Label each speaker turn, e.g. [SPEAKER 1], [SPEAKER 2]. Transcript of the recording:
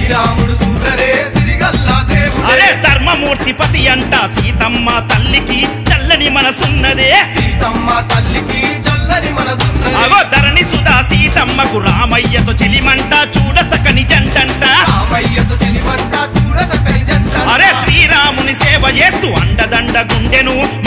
[SPEAKER 1] శ్రీరాముడు సుందరే సిరిగల్లా దేవుడే
[SPEAKER 2] అరే ధర్మమూర్తి పతి అంట సీతమ్మ తల్లికి చల్లని మనసున్నదే
[SPEAKER 1] సీతమ్మ తల్లికి చల్లని మనసున్నది
[SPEAKER 2] అగో ధరణి సుధా సీతమ్మకు రామయ్యతో చెలిమంట చూడసకని జంటంట
[SPEAKER 1] రామయ్యతో చెలిమంట చూడ సకలి జంట
[SPEAKER 2] అరే శ్రీరాముని సేవ చేస్తూ అండదండ గుండెను